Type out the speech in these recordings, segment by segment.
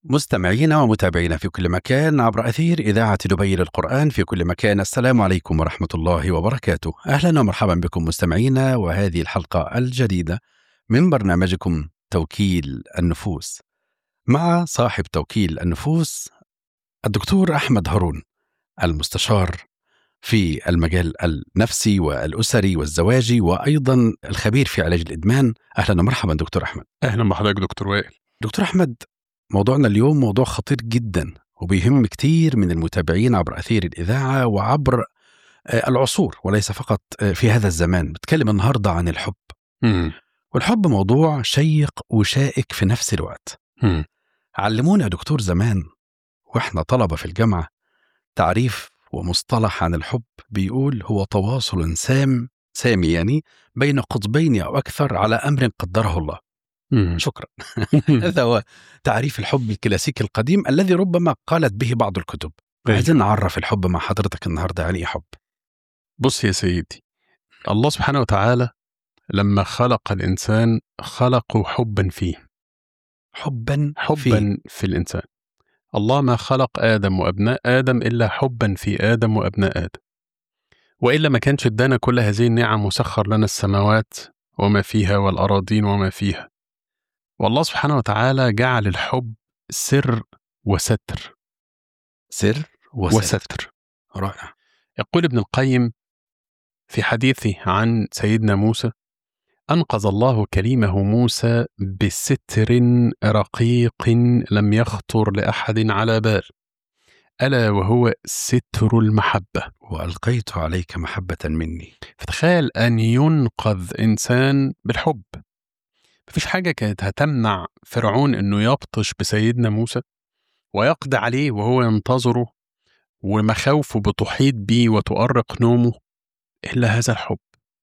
مستمعينا ومتابعينا في كل مكان عبر أثير إذاعة دبي للقرآن في كل مكان السلام عليكم ورحمة الله وبركاته أهلا ومرحبا بكم مستمعينا وهذه الحلقة الجديدة من برنامجكم توكيل النفوس مع صاحب توكيل النفوس الدكتور أحمد هارون المستشار في المجال النفسي والأسري والزواجي وأيضا الخبير في علاج الإدمان أهلا ومرحبا دكتور أحمد اهلا بحضرتك دكتور وائل دكتور أحمد موضوعنا اليوم موضوع خطير جدا وبيهم كتير من المتابعين عبر أثير الإذاعة وعبر آه، العصور وليس فقط آه، في هذا الزمان بتكلم النهاردة عن الحب مم. والحب موضوع شيق وشائك في نفس الوقت مم. علمونا يا دكتور زمان واحنا طلبة في الجامعة تعريف ومصطلح عن الحب بيقول هو تواصل سام سامي يعني بين قطبين أو أكثر على أمر قدره الله مم. شكرا هذا هو تعريف الحب الكلاسيكي القديم الذي ربما قالت به بعض الكتب أيوة. عايزين نعرف الحب مع حضرتك النهارده يعني ايه حب بص يا سيدي الله سبحانه وتعالى لما خلق الإنسان خلقه حبا فيه حبا حبا فيه. في, في الإنسان الله ما خلق آدم وأبناء آدم إلا حبا في آدم وأبناء آدم وإلا ما كانش ادانا كل هذه النعم وسخر لنا السماوات وما فيها والأراضين وما فيها والله سبحانه وتعالى جعل الحب سر وستر سر وستر, وستر رائع يقول ابن القيم في حديثه عن سيدنا موسى أنقذ الله كليمه موسى بستر رقيق لم يخطر لأحد على بال ألا وهو ستر المحبة والقيت عليك محبه مني فتخيل أن ينقذ إنسان بالحب مفيش حاجة كانت هتمنع فرعون أنه يبطش بسيدنا موسى ويقضي عليه وهو ينتظره ومخاوفه بتحيط بيه وتؤرق نومه إلا هذا الحب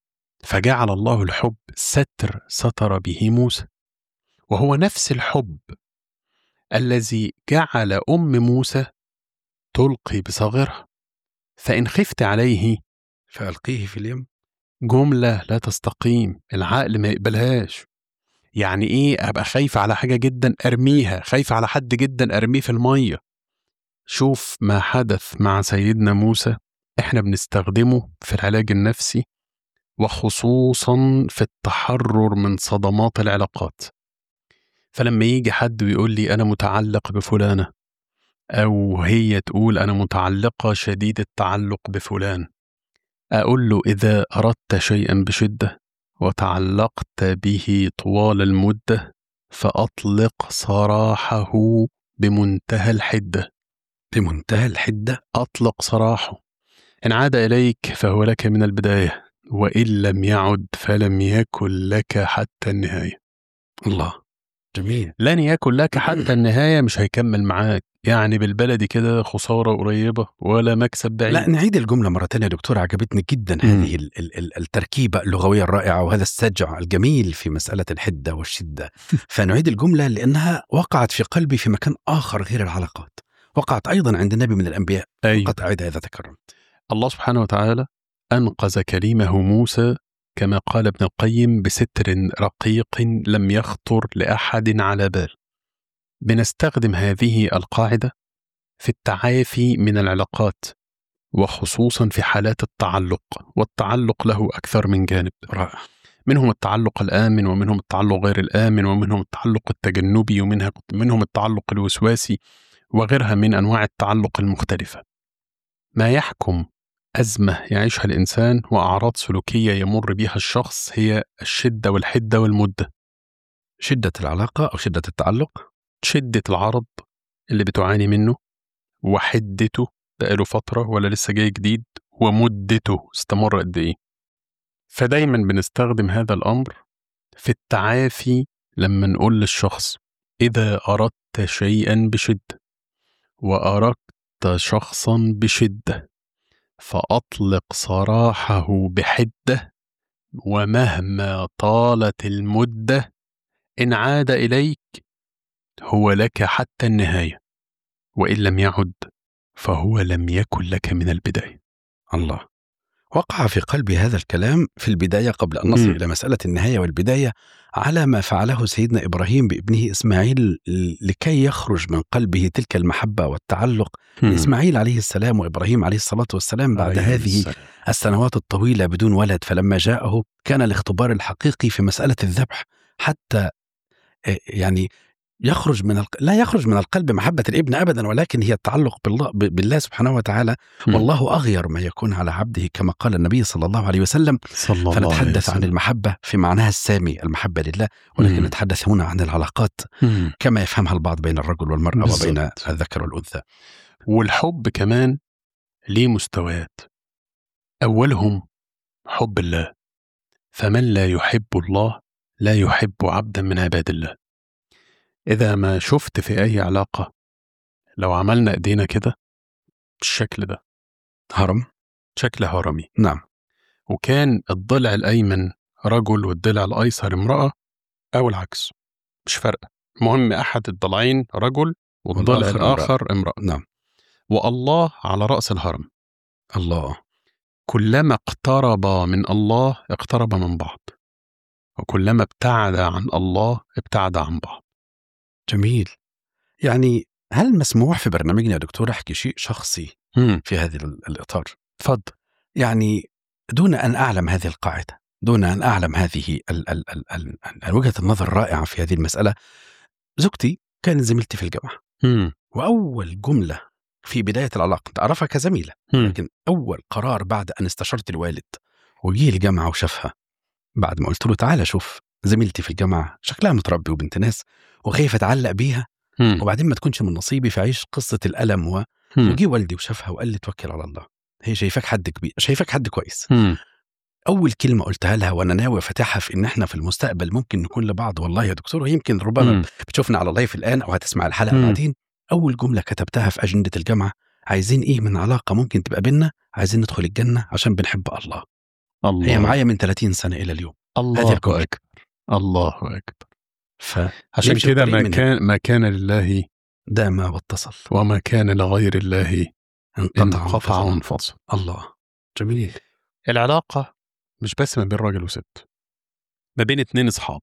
فجعل الله الحب ستر ستر به موسى وهو نفس الحب الذي جعل أم موسى تلقي بصغرها فإن خفت عليه فالقيه في اليم جملة لا تستقيم العقل ما يقبلهاش يعني ايه ابقى خايف على حاجة جدا ارميها خايف على حد جدا ارميه في المية شوف ما حدث مع سيدنا موسى احنا بنستخدمه في العلاج النفسي وخصوصا في التحرر من صدمات العلاقات فلما يجي حد ويقول لي انا متعلق بفلانة او هي تقول انا متعلقة شديد التعلق بفلان أقول له إذا أردت شيئا بشدة وتعلقت به طوال المدة فأطلق سراحه بمنتهى الحدة بمنتهى الحده أطلق سراحه إن عاد إليك فهو لك من البداية وإن لم يعد فلم يكن لك حتى النهاية الله جميل لن يكن لك حتى النهاية مش هيكمل معاك يعني بالبلدي كده خسارة قريبة ولا مكسب بعيد لا نعيد الجمله مره ثانيه يا دكتور عجبتني جدا مم. هذه ال- ال- ال- التركيبه اللغويه الرائعه وهذا السجع الجميل في مساله الحده والشده فنعيد الجمله لانها وقعت في قلبي في مكان اخر غير العلاقات وقعت ايضا عند نبي من الانبياء أيوة. قد اعيدها اذا تكرمت الله سبحانه وتعالى أنقذ كليمه موسى كما قال ابن القيم بستر رقيق لم يخطر لأحد على بال. بنستخدم هذه القاعدة في التعافي من العلاقات وخصوصا في حالات التعلق والتعلق له أكثر من جانب رائع منهم التعلق الآمن ومنهم التعلق غير الآمن ومنهم التعلق التجنبي ومنها منهم التعلق الوسواسي وغيرها من أنواع التعلق المختلفة ما يحكم أزمة يعيشها الإنسان وأعراض سلوكية يمر بها الشخص هي الشدة والحدة والمدة شده العلاقه او شده التعلق شدة العرض اللي بتعاني منه وحدته بقاله فترة ولا لسه جاي جديد ومدته استمر قد إيه فدايما بنستخدم هذا الأمر في التعافي لما نقول للشخص إذا أردت شيئا بشدة وأردت شخصا بشدة فأطلق سراحه بحدة ومهما طالت المدة إن عاد إليك هو لك حتى النهاية وإن لم يعد فهو لم يكن لك من البداية الله وقع في قلبي هذا الكلام في البداية قبل أن نصل مم. إلى مسألة النهاية والبداية على ما فعله سيدنا ابراهيم بابنه اسماعيل لكي يخرج من قلبه تلك المحبه والتعلق مم. اسماعيل عليه السلام وابراهيم عليه الصلاه والسلام بعد عليه هذه السلام. السنوات الطويله بدون ولد فلما جاءه كان الاختبار الحقيقي في مساله الذبح حتى آه، يعني يخرج من الق... لا يخرج من القلب محبه الابن ابدا ولكن هي التعلق بالله ب- بالله سبحانه وتعالى مم. والله اغير ما يكون على عبده كما قال النبي صلى الله عليه وسلم صلى الله عليه فنتحدث عن وسلم. المحبه في معناها السامي المحبه لله ولكن مم. نتحدث هنا عن العلاقات مم. كما يفهمها البعض بين الرجل والمراه بالضبط. وبين الذكر والانثى والحب كمان ليه مستويات أولهم حب الله فمن لا يحب الله لا يحب عبدا من عباد الله إذا ما شفت في أي علاقة لو عملنا إيدينا كده بالشكل ده هرم شكل هرمي نعم وكان الضلع الأيمن رجل والضلع الأيسر امرأة أو العكس مش فارقة المهم أحد الضلعين رجل والضلع والآخر امرأة. الآخر امرأة نعم والله على رأس الهرم الله كلما اقترب من الله اقترب من بعض وكلما ابتعد عن الله ابتعد عن بعض جميل يعني هل مسموح في برنامجنا يا دكتور احكي شيء شخصي مم. في هذا ال- الاطار اتفضل يعني دون ان اعلم هذه القاعده دون ان اعلم هذه ال ال ال ال ال وجهه النظر الرائعه في هذه المساله زوجتي كانت زميلتي في الجامعه مم. واول جمله في بدايه العلاقه تعرفها كزميله مم. لكن اول قرار بعد ان استشرت الوالد وجي الجامعه وشافها بعد ما قلت له تعالى شوف زميلتي في الجامعه شكلها متربي وبنت ناس وخايف اتعلق بيها مم. وبعدين ما تكونش من نصيبي فاعيش قصه الالم و... مم. وجي والدي وشافها وقال لي توكل على الله هي شايفاك حد كبير شايفاك حد كويس مم. اول كلمه قلتها لها وانا ناوي فاتحها في ان احنا في المستقبل ممكن نكون لبعض والله يا دكتور ويمكن ربما مم. بتشوفنا على لايف الان او هتسمع الحلقه مم. بعدين اول جمله كتبتها في اجنده الجامعه عايزين ايه من علاقه ممكن تبقى بينا عايزين ندخل الجنه عشان بنحب الله الله هي معايا من 30 سنه الى اليوم هذه الله الجملة. أكبر الله أكبر ف عشان يمشي كده الطريق ما من كان ما كان لله ده ما واتصل وما كان لغير الله انقطع انقطع وانفصل. وانفصل الله جميل العلاقة مش بس ما بين راجل وست ما بين اتنين اصحاب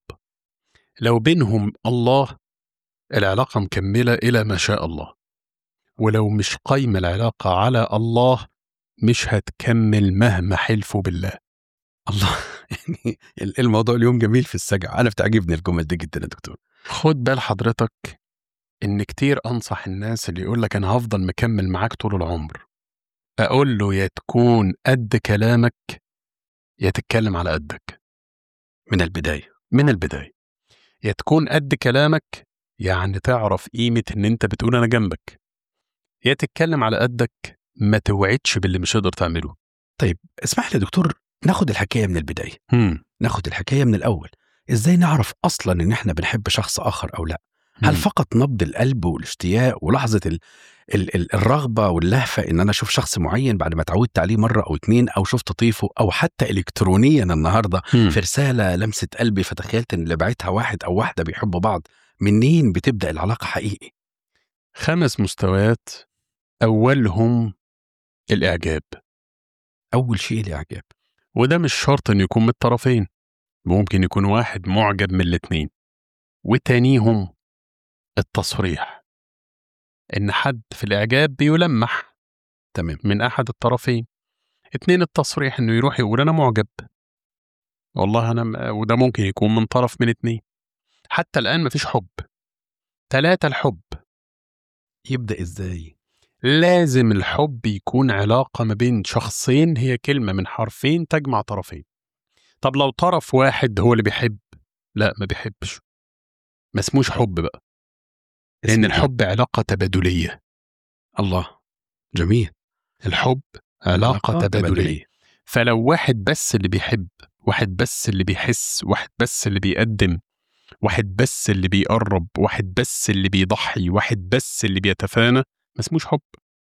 لو بينهم الله العلاقة مكملة إلى ما شاء الله ولو مش قايمة العلاقة على الله مش هتكمل مهما حلفوا بالله الله يعني الموضوع اليوم جميل في السجع انا بتعجبني الجمل دي جدا يا دكتور خد بال حضرتك إن كتير أنصح الناس اللي يقول لك أنا هفضل مكمل معاك طول العمر أقول له يا تكون قد كلامك يا تتكلم على قدك من البدايه من البداية يا تكون قد كلامك يعني تعرف قيمة إن أنت بتقول أنا جنبك يا تتكلم على قدك ما توعدش باللي مش هتقدر تعمله اسمح لي يا دكتور ناخد الحكايه من البدايه هم. ناخد الحكايه من الاول ازاي نعرف اصلا ان احنا بنحب شخص اخر او لا هل هم. فقط نبض القلب والاشتياق ولحظه ال ال ال الرغبه واللهفه ان انا اشوف شخص معين بعد ما اتعودت عليه مره او اتنين او شفت طيفه او حتى الكترونيا النهارده هم. في رساله لمسه قلبي فتخيلت ان اللي بعتها واحد او واحده بيحبوا بعض منين بتبدا العلاقه حقيقي خمس مستويات أولهم الإعجاب اول شيء الاعجاب وده مش شرط إنه يكون من الطرفين ممكن يكون واحد معجب من الاتنين وتانيهم التصريح إن حد في الإعجاب بيلمح تمام من أحد الطرفين اتنين التصريح إنه يروح يقول أنا معجب والله أنا م- وده ممكن يكون من طرف من اتنين حتى الآن مفيش حب تلاتة الحب يبدا ازاي لازم الحب يكون علاقة ما بين شخصين هي كلمة من حرفين تجمع طرفين طب لو طرف واحد هو اللي بيحب لا ما بيحبش ما اسموش حب بقى لأن اسم- الحب علاقة تبادلية الله جميل الحب علاقة تبادلية فلو واحد بس اللي بيحب واحد بس اللي بيحس واحد بس اللي بيقدم واحد بس اللي بيقرب واحد بس اللي بيضحي واحد بس اللي بيتفانى ما اسموش حب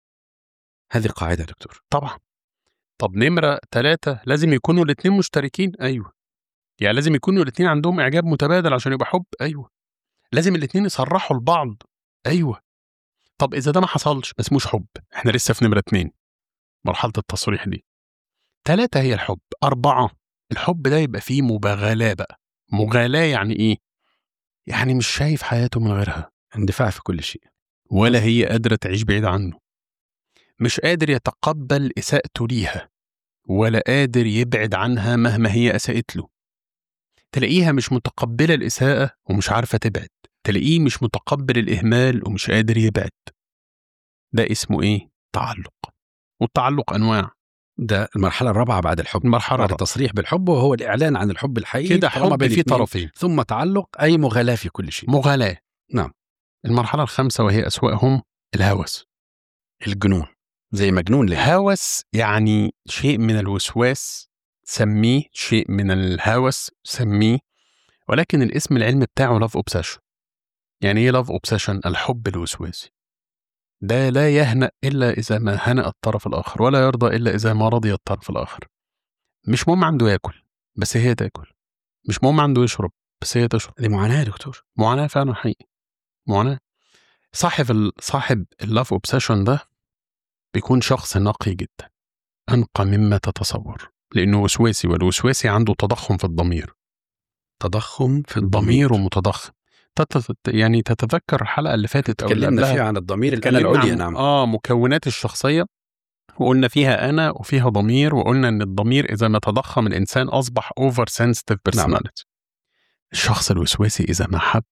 هذه قاعده يا دكتور طبعا طب نمرة ثلاثة لازم يكونوا الاتنين مشتركين أيوة يعني لازم يكونوا الاتنين عندهم إعجاب متبادل عشان يبقى حب أيوة لازم الاتنين يصرحوا لبعض أيوة طب إذا ده ما حصلش ما اسموش حب إحنا لسه في نمرة اتنين مرحلة التصريح دي ثلاثة هي الحب أربعة الحب ده يبقى فيه مباغلة بقى مغالاة يعني إيه؟ يعني مش شايف حياته من غيرها اندفاع في كل شيء ولا هي قادرة تعيش بعيد عنه مش قادر يتقبل إساءته ليها ولا قادر يبعد عنها مهما هي أساءت له تلاقيها مش متقبلة الإساءة ومش عارفة تبعد تلاقيه مش متقبل الإهمال ومش قادر يبعد ده اسمه إيه؟ تعلق والتعلق أنواع ده المرحلة الرابعة بعد الحب المرحلة بعد الرابعة. التصريح بالحب وهو الإعلان عن الحب الحقيقي كده طالما حب بين فيه اتنين. طرفين ثم تعلق أي مغالاة في كل شيء مغالاة نعم. المرحلة الخامسة وهي أسوأهم الهوس الجنون زي مجنون ليه الهوس يعني شيء من الوسواس سميه شيء من الهوس سميه ولكن الاسم العلمي بتاعه لاف اوبسيشن يعني ايه لاف اوبسيشن الحب الوسواسي ده لا يهنأ إلا إذا ما هنأ الطرف الآخر ولا يرضى إلا إذا ما رضي الطرف الآخر مش مهم عنده ياكل بس هي تاكل مش مهم عنده يشرب بس هي تشرب دي معاناة يا دكتور معاناة فعلا حقيقي معاناة صاحب ال... صاحب اللاف اوبسيشن ده بيكون شخص نقي جدا أنقى مما تتصور لأنه وسواسي والوسواسي عنده تضخم في الضمير تضخم في ضميره متضخم تت... يعني تتذكر الحلقة اللي فاتت أو اللي تكلمنا قبلها فيها عن الضمير الأنا اتكلمنا العليا عن- نعم اه مكونات الشخصية وقلنا فيها أنا وفيها ضمير وقلنا إن الضمير إذا ما تضخم الإنسان أصبح أوفر سنسيتيف بيرسوناليتي الشخص الوسواسي إذا ما حب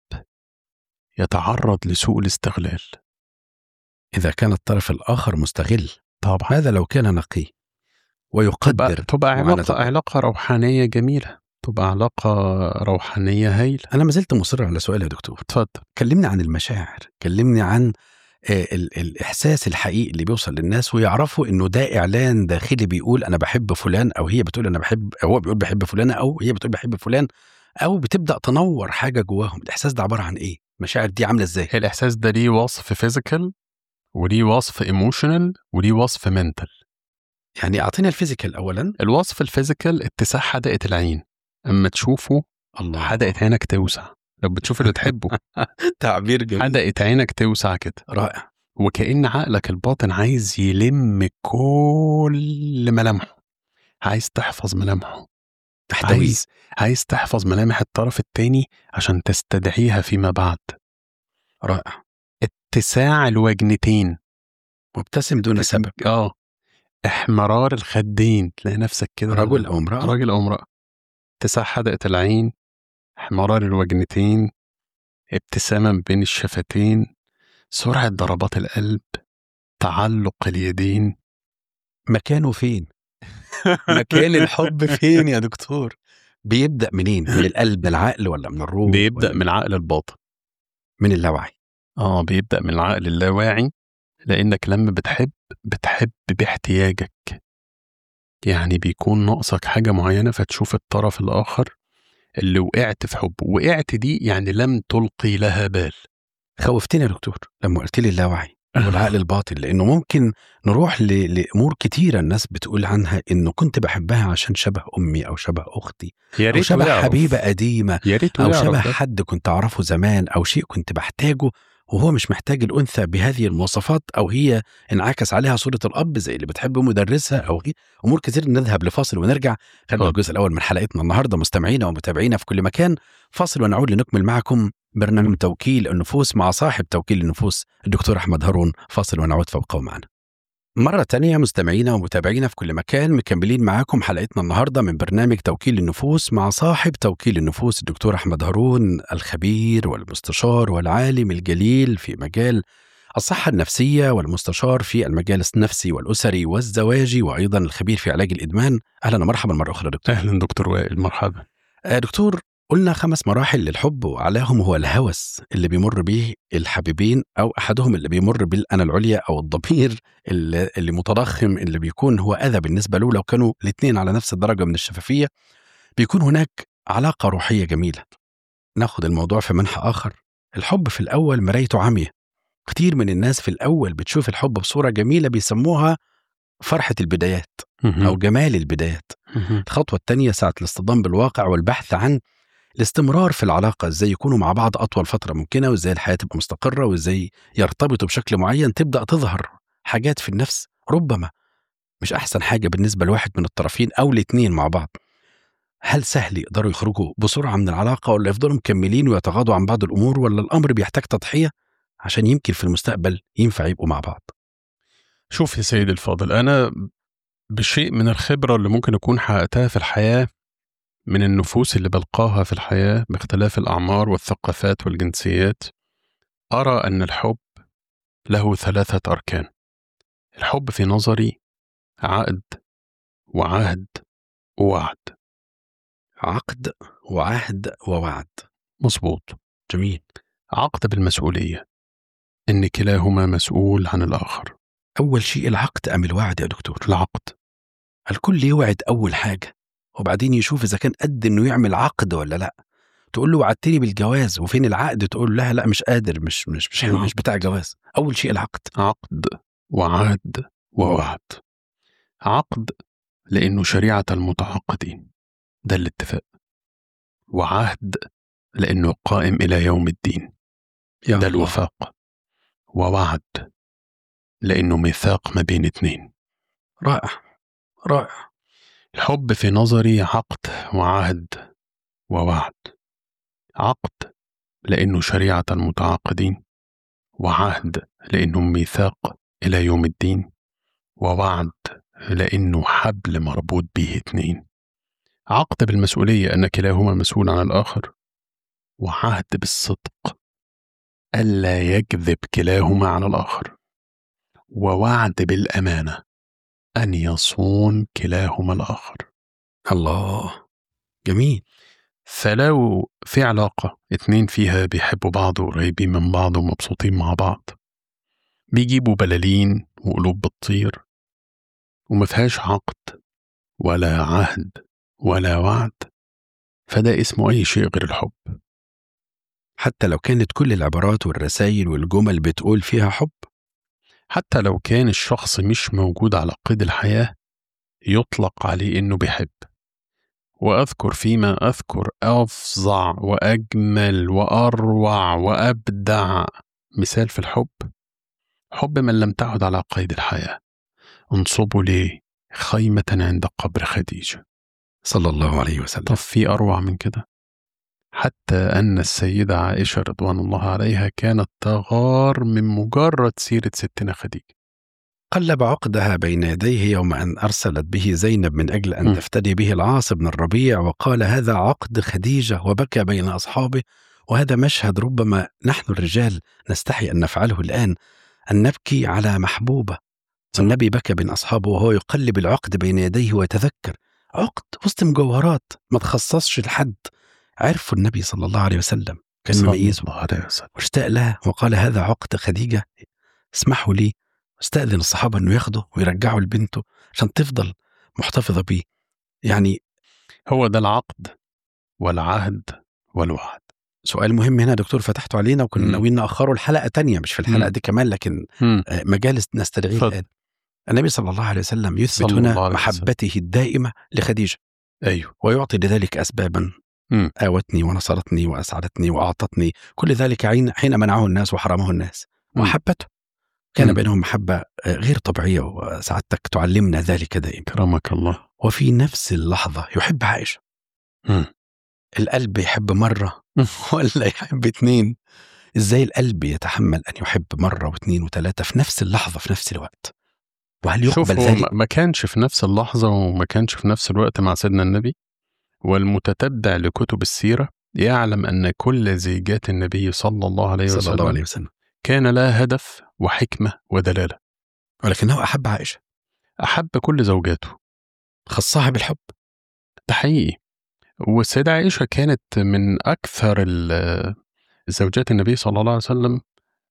يتعرض لسوء الاستغلال إذا كان الطرف الآخر مستغل طبعا هذا لو كان نقي تبقى, ويقدر تبقى معاناة علاقة الآخر. علاقة روحانية جميلة تبقى علاقة روحانية هايلة أنا ما زلت مصر على سؤال يا دكتور اتفضل كلمني عن المشاعر كلمني عن آه، ال- الإحساس الحقيقي اللي بيوصل للناس ويعرفوا إنه ده إعلان داخلي بيقول أنا بحب فلان أو هي بتقول أنا بحب أو هو بيقول بحب فلانة أو هي بتقول بحب فلان أو بتبدأ تنور حاجة جواهم الإحساس ده عبارة عن إيه؟ المشاعر دي عاملة إزاي؟ الإحساس ده ليه وصف فيزيكال وليه وصف ايموشنال وليه وصف منتال يعني أعطينا الفيزيكال أولا الوصف الفيزيكال اتساع حدقة العين أما تشوفه الله حدقة عينك توسع لو بتشوف اللي تحبه تعبير جميل حدقة عينك توسع كده رائع وكأن عقلك الباطن عايز يلم كل ملامحه عايز تحفظ ملامحه تحتوي عايز عايز تحفظ ملامح الطرف التاني عشان تستدعيها فيما بعد رائع اتساع الوجنتين مبتسم دون سبب اه احمرار الخدين تلاقي نفسك كده رجل أو امرأة راجل او امرأة اتساع حدقة العين احمرار الوجنتين ابتسامة بين الشفتين سرعة ضربات القلب تعلق اليدين مكانه فين؟ مكان الحب فين يا دكتور؟ بيبدأ منين؟ من القلب العقل ولا من الروح؟ بيبدأ ولا من العقل الباطن من اللاوعي اه بيبدأ من العقل اللاواعي لأنك لما بتحب بتحب باحتياجك يعني بيكون ناقصك حاجة معينة فتشوف الطرف الآخر اللي وقعت في حبه وقعت دي يعني لم تلقي لها بال خوفتني يا دكتور لما قلت لي اللاوعي والعقل الباطن لانه ممكن نروح ل... لامور كتيره الناس بتقول عنها انه كنت بحبها عشان شبه امي او شبه اختي يا او ريت شبه يعرف. حبيبه قديمه يا ريت او يعرف شبه ده. حد كنت اعرفه زمان او شيء كنت بحتاجه وهو مش محتاج الانثى بهذه المواصفات او هي انعكس عليها صوره الاب زي اللي بتحب مدرسها او غير امور كتير نذهب لفاصل ونرجع خلينا اتفضل. الجزء الاول من حلقتنا النهارده مستمعينا ومتابعينا في كل مكان فاصل ونعود لنكمل معكم برنامج توكيل النفوس مع صاحب توكيل النفوس الدكتور احمد هارون فاصل ونعود فابقوا معنا مرة تانية مستمعينا ومتابعينا في كل مكان مكملين معاكم حلقتنا النهاردة من برنامج توكيل النفوس مع صاحب توكيل النفوس الدكتور أحمد هارون الخبير والمستشار والعالم الجليل في مجال الصحة النفسية والمستشار في المجال النفسي والأسري والزواجي وأيضا الخبير في علاج الإدمان أهلا ومرحبا مرة أخرى دكتور اهلا دكتور وائل مرحبا آه، دكتور قلنا خمس مراحل للحب وأعلاهم هو الهوس اللي بيمر به الحبيبين أو أحدهم اللي بيمر بالأنا العليا أو الضمير اللي, اللي متضخم اللي بيكون هو أذى بالنسبة له لو كانوا الاثنين على نفس الدرجة من الشفافية بيكون هناك علاقة روحية جميلة ناخد الموضوع في منحى آخر الحب في الأول مرايته عمية كتير من الناس في الأول بتشوف الحب بصورة جميلة بيسموها فرحة البدايات أو جمال البدايات مهم. الخطوة الثانية ساعة الاصطدام بالواقع والبحث عن الاستمرار في العلاقة ازاي يكونوا مع بعض أطول فترة ممكنة وازاي الحياة تبقى مستقرة وازاي يرتبطوا بشكل معين تبدأ تظهر حاجات في النفس ربما مش أحسن حاجة بالنسبة لواحد من الطرفين أو الاتنين مع بعض هل سهل يقدروا يخرجوا بسرعة من العلاقة ولا يفضلوا مكملين ويتغاضوا عن بعض الأمور ولا الأمر بيحتاج تضحية عشان يمكن في المستقبل ينفع يبقوا مع بعض شوف يا سيدي الفاضل أنا بشيء من الخبرة اللي ممكن أكون حققتها في الحياة من النفوس اللي بلقاها في الحياة باختلاف الأعمار والثقافات والجنسيات أرى أن الحب له ثلاثة أركان الحب في نظري عقد وعهد ووعد عقد وعهد ووعد مظبوط جميل عقد بالمسؤولية إن كلاهما مسؤول عن الآخر أول شيء العقد أم الوعد يا دكتور العقد الكل يوعد أول حاجة وبعدين يشوف إذا كان قد إنه يعمل عقد ولا لأ تقول له وعدتني بالجواز وفين العقد تقول لها لا مش قادر مش مش مش, نعم. مش بتاع جواز أول شيء العقد عقد وعهد ووعد عقد لأنه شريعة المتعاقدين ده الاتفاق وعهد لأنه قائم إلى يوم الدين يا ده الله. الوفاق ووعد لأنه ميثاق ما بين اتنين رائع رائع الحب في نظري عقد وعهد ووعد عقد لأنه شريعة المتعاقدين وعهد لأنه ميثاق إلى يوم الدين ووعد لأنه حبل مربوط به اتنين عقد بالمسؤولية أن كلاهما مسؤول عن الآخر وعهد بالصدق ألا يكذب كلاهما على الآخر ووعد بالأمانة أن يصون كلاهما الآخر الله جميل فلو في علاقة اتنين فيها بيحبوا بعض وقريبين من بعض ومبسوطين مع بعض بيجيبوا بلالين وقلوب بتطير وما فيهاش عقد ولا عهد ولا وعد فده اسمه أي شيء غير الحب حتى لو كانت كل العبارات والرسائل والجمل بتقول فيها حب حتى لو كان الشخص مش موجود على قيد الحياة يطلق عليه إنه بيحب وأذكر فيما أذكر أفظع وأجمل وأروع وأبدع مثال في الحب حب من لم تعد على قيد الحياة انصبوا ليه خيمة عند قبر خديجة صلى الله عليه وسلم طب في أروع من كده حتى أن السيدة عائشة رضوان الله عليها كانت تغار من مجرد سيرة ستنا خديجة قلب عقدها بين يديه يوم أن أرسلت به زينب من أجل أن م. تفتدي به العاص بن الربيع وقال هذا عقد خديجة وبكى بين أصحابه وهذا مشهد ربما نحن الرجال نستحي أن نفعله الآن أن نبكي على محبوبة النبي بكى بين أصحابه وهو يقلب العقد بين يديه ويتذكر عقد وسط مجوهرات ما تخصصش لحد عرفوا النبي صلى الله عليه وسلم كان صلى مميزه الله عليه وسلم واشتاق لها وقال هذا عقد خديجة اسمحوا لي استأذن الصحابة أنه ياخده ويرجعوا لبنته عشان تفضل محتفظة بيه يعني هو ده العقد والعهد والوعد سؤال مهم هنا يا دكتور فتحته علينا وكنا مم. ناويين نأخره الحلقة تانية مش في الحلقة مم. دي كمان لكن مم. آه، مجال نستدعيه اتفضل. الآن النبي صلى الله عليه وسلم يثبت صلى الله هنا عليه محبته الدائمة لخديجة أيوه ويعطي لذلك أسبابا مم. آوتني ونصرتني وأسعدتني وأعطتني كل ذلك عين- حين منعه الناس وحرمه الناس مم. وأحبته كان مم. بينهم محبة آه، غير طبيعية وسعادتك تعلمنا ذلك دائما كرمك الله وفي نفس اللحظة يحب عائشة مم. القلب يحب مرة ولا يحب اتنين ازاي القلب يتحمل ان يحب مرة واثنين وثلاثة في نفس اللحظة في نفس الوقت وهل شوف يقبل هو ذلك ما- ما كانش في نفس اللحظة وما كانش في نفس الوقت مع سيدنا النبي والمتتبع لكتب السيرة يعلم أن كل زيجات النبي صلى الله عليه صلى وسلم الله عليه وسلم كان لها هدف وحكمة ودلالة ولكنه احب عائشة أحب كل زوجاته خصها بالحب ده حقيقي والسيدة عائشة كانت من أكثر ال- زوجات النبي صلى الله عليه وسلم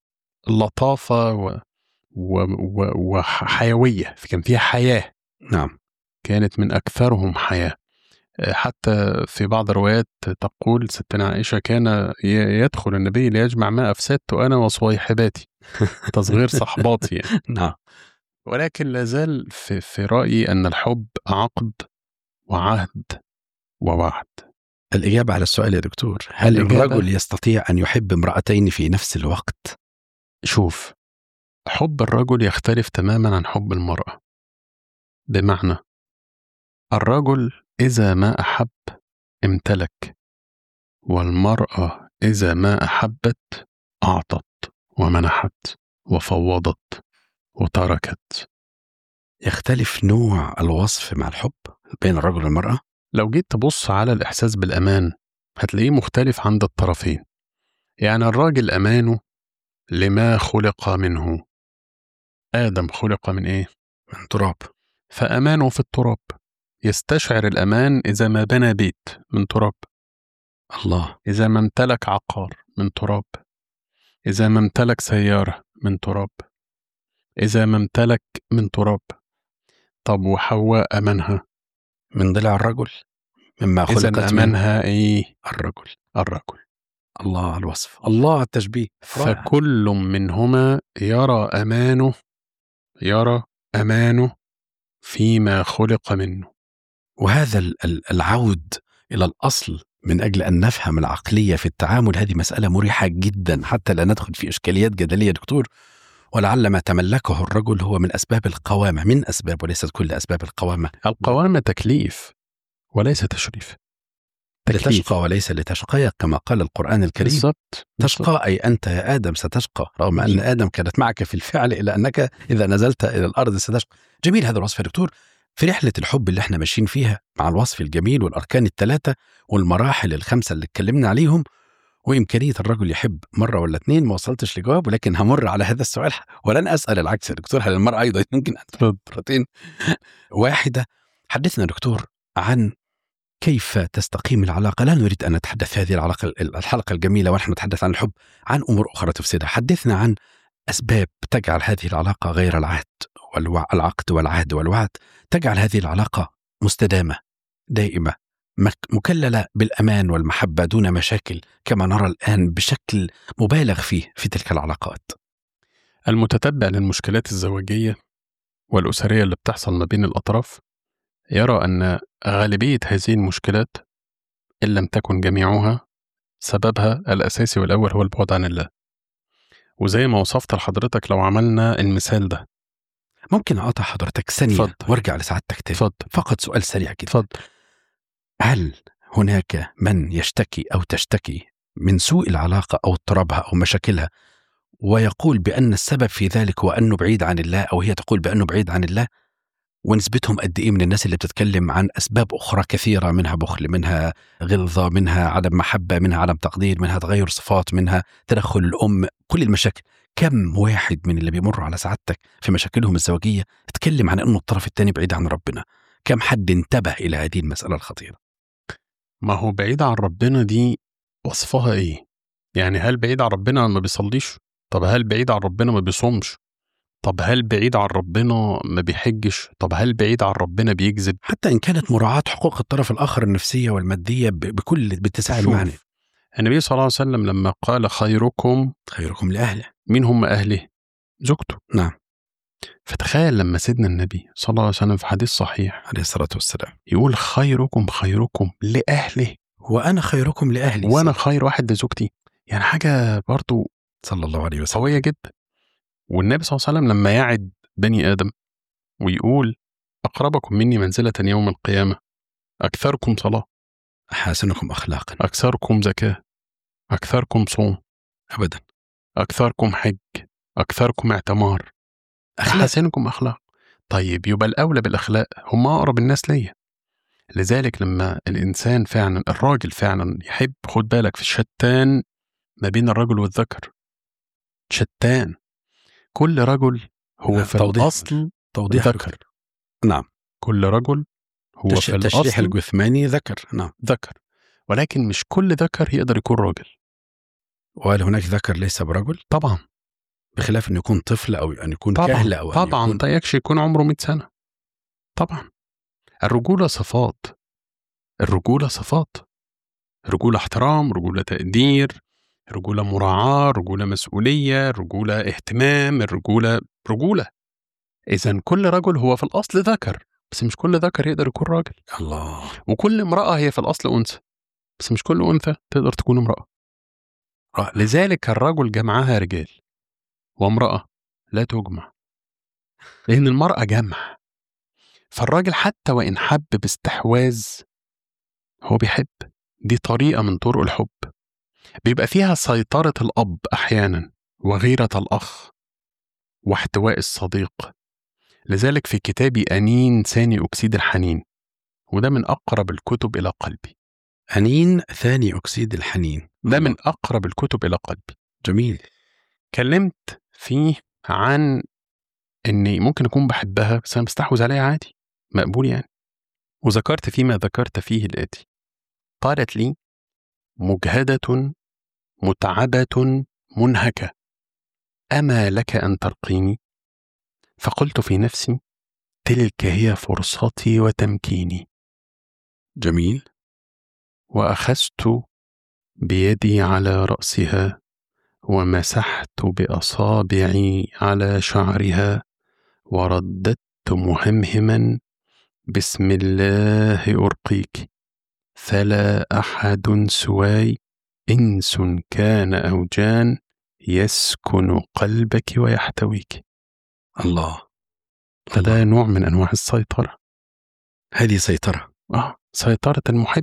لطافة و و و وحيوية كان فيها حياة نعم كانت من أكثرهم حياة حتى في بعض الروايات تقول ستنا عائشة كان ي- يدخل النبي ليجمع ما أفسدت أنا وصويحباتي تصغير صحباتي يعني. نعم ولكن لا زال في, في رأيي أن الحب عقد وعهد ووعد الإجابة على السؤال يا دكتور هل الإجابة- الرجل يستطيع أن يحب امرأتين في نفس الوقت شوف حب الرجل يختلف تماما عن حب المرأة بمعنى الرجل إذا ما أحب امتلك والمرأة إذا ما أحبت أعطت ومنحت وفوضت وتركت يختلف نوع الوصف مع الحب بين الرجل والمرأة لو جيت تبص على الإحساس بالأمان هتلاقيه مختلف عند الطرفين يعني الراجل أمانه لما خلق منه آدم خلق من إيه؟ من تراب فأمانه في التراب يستشعر الأمان إذا ما بنى بيت من تراب الله إذا ما امتلك عقار من تراب إذا ما امتلك سيارة من تراب إذا ما امتلك من تراب طب وحواء أمانها من ضلع الرجل مما إذا خلقت منه أمانها إيه؟ الرجل الرجل الله على الوصف الله على التشبيه رائع. فكل منهما يرى أمانه يرى أمانه فيما خلق منه وهذا ال- ال- العود الى الاصل من اجل ان نفهم العقليه في التعامل هذه مساله مريحه جدا حتى لا ندخل في اشكاليات جدليه دكتور ولعل ما تملكه الرجل هو من اسباب القوامه من اسباب وليست كل اسباب القوامه القوامة تكليف وليس تشريف تكليف. لتشقى وليس لتشقى كما قال القران الكريم بالضبط تشقى اي انت يا ادم ستشقى رغم ان بالضبط. ادم كانت معك في الفعل الا انك اذا نزلت الى الارض ستشقى جميل هذا الوصف يا دكتور في رحله الحب اللي احنا ماشيين فيها مع الوصف الجميل والاركان الثلاثه والمراحل الخمسه اللي اتكلمنا عليهم وامكانيه الرجل يحب مره ولا اثنين ما وصلتش لجواب ولكن همر على هذا السؤال ولن اسال العكس يا دكتور هل المراه ايضا يمكن ان تحب مرتين واحده حدثنا يا دكتور عن كيف تستقيم العلاقه لا نريد ان نتحدث في هذه العلاقه الحلقه الجميله ونحن نتحدث عن الحب عن امور اخرى تفسدها حدثنا عن اسباب تجعل هذه العلاقه غير العهد والعقد والعهد والوعد تجعل هذه العلاقه مستدامه دائمه مك- مكلله بالامان والمحبه دون مشاكل كما نرى الان بشكل مبالغ فيه في تلك العلاقات المتتبع للمشكلات الزواجية والأسرية اللي بتحصل ما بين الأطراف يرى أن غالبية هذه المشكلات إن لم تكن جميعها سببها الأساسي والأول هو البعد عن الله وزي ما وصفت لحضرتك لو عملنا المثال ده ممكن اقطع حضرتك ثانيه اتفضل. وارجع لسعادتك تاني اتفضل فقط سؤال سريع جدا اتفضل هل هناك من يشتكي او تشتكي من سوء العلاقه او اضطرابها او مشاكلها ويقول بان السبب في ذلك هو انه بعيد عن الله او هي تقول بانه بعيد عن الله ونسبتهم قد ايه من الناس اللي بتتكلم عن اسباب اخرى كثيره منها بخل منها غلظه منها عدم محبه منها عدم تقدير منها تغير صفات منها تدخل الام كل المشاكل كم واحد من اللي بيمروا على سعادتك في مشاكلهم الزوجيه اتكلم عن انه الطرف الثاني بعيد عن ربنا كم حد انتبه الى هذه المساله الخطيره ما هو بعيد عن ربنا دي وصفها إيه؟ يعني هل بعيد عن ربنا ما بيصليش؟ طب هل بعيد عن ربنا ما بيصومش؟ طب هل بعيد عن ربنا ما بيحجش؟ طب هل بعيد عن ربنا بيكذب؟ حتى ان كانت مراعاه حقوق الطرف الاخر النفسيه والماديه ب- بكل باتساع شوف، المعنى النبي صلى الله عليه وسلم لما قال خيركم خيركم لاهله مين هم أهله؟ زوجته نعم. فتخيل لما سيدنا النبي صلى الله عليه وسلم في حديث صحيح عليه الصلاه والسلام يقول خيركم خيركم لأهله وانا خيركم لاهلي وأنا خير واحد لزوجتي يعني حاجة برضو صلى الله عليه وسلم قوية جدا والنبي صلى الله عليه وسلم لما يعد بني آدم ويقول أقربكم مني منزلة يوم القيامة أكثركم صلاة احاسنكم اخلاقا أكثركم زكاة أكثركم صوم ابدا أكثركم حج أكثركم اعتمار اخلاق أحسنكم أخلاق طيب يبقى الأولى بالأخلاق هم أقرب الناس ليا لذلك لما الإنسان فعلا الراجل فعلا يحب خد بالك في الشتان ما بين الرجل والذكر شتان كل رجل هو نعم، في توضيح. الأصل توضيح ذكر نعم كل رجل هو تش... في تشريح الأصل الجثماني ذكر نعم ذكر ولكن مش كل ذكر يقدر يكون راجل وهل هناك ذكر ليس برجل طبعا بخلاف انه يكون طفل او ان يكون طبعا كهل او أن طبعا يكون... طيقش يكون عمره 100 سنة طبعا الرجولة صفات الرجولة صفات رجولة احترام رجولة تقدير رجولة مراعاة رجولة مسؤولية رجولة اهتمام الرجولة رجولة إذا كل رجل هو في الأصل ذكر بس مش كل ذكر يقدر يكون راجل الله وكل امرأة هي في الأصل أنثى بس مش كل أنثى تقدر تكون امرأة رائع. لذلك الرجل جمعها رجال وامرأة لا تجمع لأن المرأة جمع فالراجل حتى وإن حب باستحواذ هو بيحب دي طريقة من طرق الحب بيبقى فيها سيطرة الأب أحيانا وغيرة الأخ واحتواء الصديق لذلك في كتابي أنين ثاني أكسيد الحنين وده من أقرب الكتب إلى قلبي أنين ثاني أكسيد الحنين ده من أقرب الكتب إلى قلبي جميل اتكلمت فيه عن إني ممكن أكون بحبها بس أنا بستحوذ عليها عادي مقبول يعني وذكرت فيما ذكرت فيه الآتي قالت لي مجهدة متعبة منهكة أما لك أن ترقيني فقلت في نفسي تلك هي فرصتي وتمكيني جميل واخذت بيدي على راسها ومسحت باصابعي على شعرها ورددت مهمهما بسم الله ارقيك فلا احد سواي انس كان او جان يسكن قلبك ويحتويك الله فده نوع من انواع السيطره هذه سيطرة اه سيطره المحب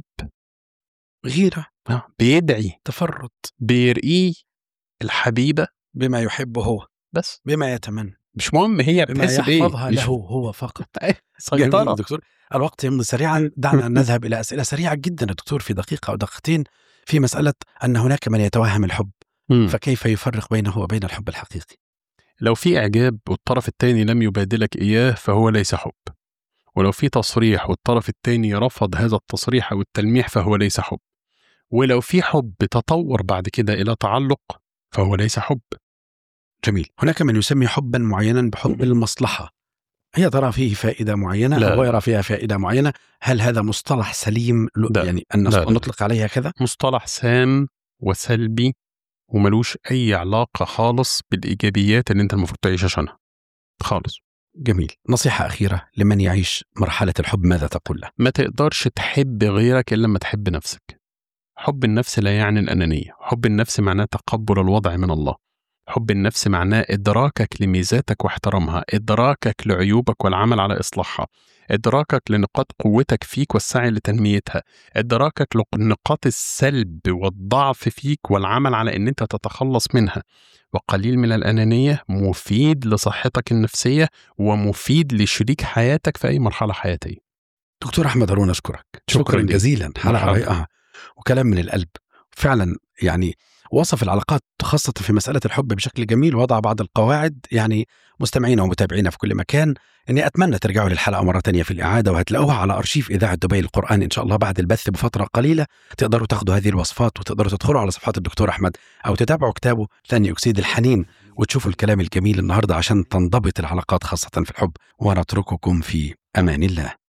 غيرة آه. بيدعي تفرط بيرقيه الحبيبه بما يحب هو بس بما يتمنى مش مهم هي بما بتحس بايه يحفظها مش- له هو فقط إيه، جميل سيطره دكتور الوقت يمضي سريعا دعنا نذهب إلى أسئلة سريعة جدا يا دكتور في دقيقة أو دقيقتين في مسألة أن هناك من يتوهم الحب مم. فكيف يفرق بينه وبين الحب الحقيقي لو في اعجاب والطرف الثاني لم يبادلك اياه فهو ليس حب ولو في تصريح والطرف الثاني رفض هذا التصريح او التلميح فهو ليس حب ولو في حب تطور بعد كده الى تعلق فهو ليس حب جميل هناك من يسمي حبا معينا بحب المصلحة هي ترى فيه فائدة معينة لا. أو يرى فيها فائدة معينة هل هذا مصطلح سليم ل- لا. يعني أن لا، لا. نطلق عليها كذا مصطلح سام وسلبي وملوش اي علاقه خالص بالايجابيات اللي انت المفروض تعيش عشانها خالص جميل نصيحة أخيرة لمن يعيش مرحلة الحب ماذا تقول له ما تقدرش تحب غيرك الا لما تحب نفسك حب النفس لا يعني الانانيه حب النفس معناه تقبل الوضع من الله حب النفس معناه ادراكك لميزاتك واحترامها ادراكك لعيوبك والعمل على اصلاحها ادراكك لنقاط قوتك فيك والسعي لتنميتها ادراكك لنقاط السلب والضعف فيك والعمل على ان انت تتخلص منها وقليل من الانانيه مفيد لصحتك النفسيه ومفيد لشريك حياتك في اي مرحله حياتيه دكتور أحمد هارون أشكرك شكرا, شكراً لك. جزيلا حلقة مرحبا. رائعة وكلام من القلب فعلا يعني وصف العلاقات خاصة في مسألة الحب بشكل جميل ووضع بعض القواعد يعني مستمعينا ومتابعينا في كل مكان اني اتمنى ترجعوا للحلقه مره تانية في الاعاده وهتلاقوها على ارشيف اذاعه دبي القران ان شاء الله بعد البث بفتره قليله تقدروا تاخدوا هذه الوصفات وتقدروا تدخلوا على صفحات الدكتور احمد او تتابعوا كتابه ثاني اكسيد الحنين وتشوفوا الكلام الجميل النهارده عشان تنضبط العلاقات خاصه في الحب ونترككم في امان الله